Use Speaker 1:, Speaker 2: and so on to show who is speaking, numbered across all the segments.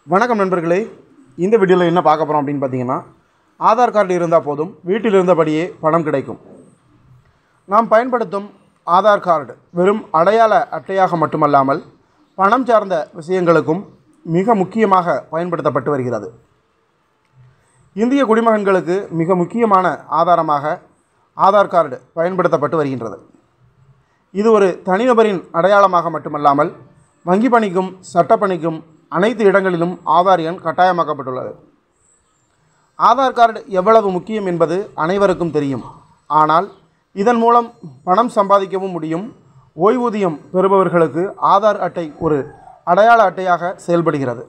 Speaker 1: வணக்கம் நண்பர்களே இந்த வீடியோவில் என்ன பார்க்க போகிறோம் அப்படின்னு பார்த்தீங்கன்னா ஆதார் கார்டு இருந்தால் போதும் வீட்டில் இருந்தபடியே பணம் கிடைக்கும் நாம் பயன்படுத்தும் ஆதார் கார்டு வெறும் அடையாள அட்டையாக மட்டுமல்லாமல் பணம் சார்ந்த விஷயங்களுக்கும் மிக முக்கியமாக பயன்படுத்தப்பட்டு வருகிறது இந்திய குடிமகன்களுக்கு மிக முக்கியமான ஆதாரமாக ஆதார் கார்டு பயன்படுத்தப்பட்டு வருகின்றது இது ஒரு தனிநபரின் அடையாளமாக மட்டுமல்லாமல் வங்கி பணிக்கும் சட்டப்பணிக்கும் அனைத்து இடங்களிலும் ஆதார் எண் கட்டாயமாக்கப்பட்டுள்ளது ஆதார் கார்டு எவ்வளவு முக்கியம் என்பது அனைவருக்கும் தெரியும் ஆனால் இதன் மூலம் பணம் சம்பாதிக்கவும் முடியும் ஓய்வூதியம் பெறுபவர்களுக்கு ஆதார் அட்டை ஒரு அடையாள அட்டையாக செயல்படுகிறது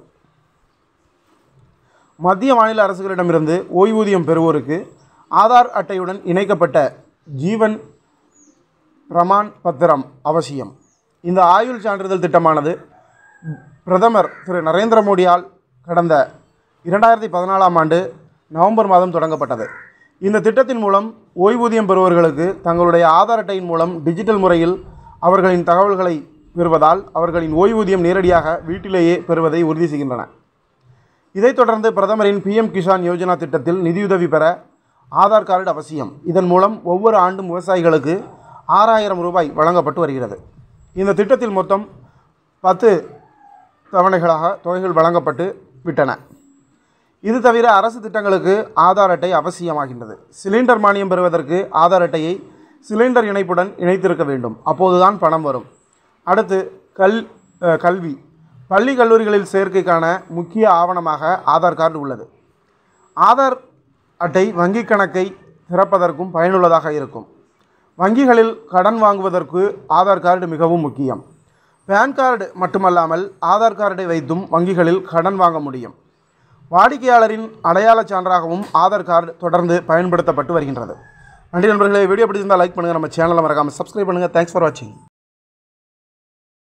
Speaker 1: மத்திய மாநில அரசுகளிடமிருந்து ஓய்வூதியம் பெறுவோருக்கு ஆதார் அட்டையுடன் இணைக்கப்பட்ட ஜீவன் பிரமான் பத்திரம் அவசியம் இந்த ஆயுள் சான்றிதழ் திட்டமானது பிரதமர் திரு நரேந்திர மோடியால் கடந்த இரண்டாயிரத்தி பதினாலாம் ஆண்டு நவம்பர் மாதம் தொடங்கப்பட்டது இந்த திட்டத்தின் மூலம் ஓய்வூதியம் பெறுபவர்களுக்கு தங்களுடைய ஆதார் அட்டையின் மூலம் டிஜிட்டல் முறையில் அவர்களின் தகவல்களை பெறுவதால் அவர்களின் ஓய்வூதியம் நேரடியாக வீட்டிலேயே பெறுவதை உறுதி செய்கின்றன இதைத் தொடர்ந்து பிரதமரின் பிஎம் கிசான் யோஜனா திட்டத்தில் நிதியுதவி பெற ஆதார் கார்டு அவசியம் இதன் மூலம் ஒவ்வொரு ஆண்டும் விவசாயிகளுக்கு ஆறாயிரம் ரூபாய் வழங்கப்பட்டு வருகிறது இந்த திட்டத்தில் மொத்தம் பத்து தவணைகளாக தொகைகள் வழங்கப்பட்டு விட்டன இது தவிர அரசு திட்டங்களுக்கு ஆதார் அட்டை அவசியமாகின்றது சிலிண்டர் மானியம் பெறுவதற்கு ஆதார் அட்டையை சிலிண்டர் இணைப்புடன் இணைத்திருக்க வேண்டும் அப்போதுதான் பணம் வரும் அடுத்து கல் அஹ், கல்வி பள்ளி கல்லூரிகளில் சேர்க்கைக்கான முக்கிய ஆவணமாக ஆதார் கார்டு உள்ளது ஆதார் அட்டை வங்கிக் கணக்கை திறப்பதற்கும் பயனுள்ளதாக இருக்கும் வங்கிகளில் கடன் வாங்குவதற்கு ஆதார் கார்டு மிகவும் முக்கியம் பேன் கார்டு மட்டுமல்லாமல் ஆதார் கார்டை வைத்தும் வங்கிகளில் கடன் வாங்க முடியும் வாடிக்கையாளரின் அடையாளச் சான்றாகவும் ஆதார் கார்டு தொடர்ந்து பயன்படுத்தப்பட்டு வருகின்றது நன்றி நண்பர்களே வீடியோ பிடிச்சிருந்தால் லைக் பண்ணுங்கள் நம்ம சேனலை மறக்காமல் சப்ஸ்கிரைப் பண்ணுங்கள் தேங்க்ஸ் ஃபார் வாட்சிங்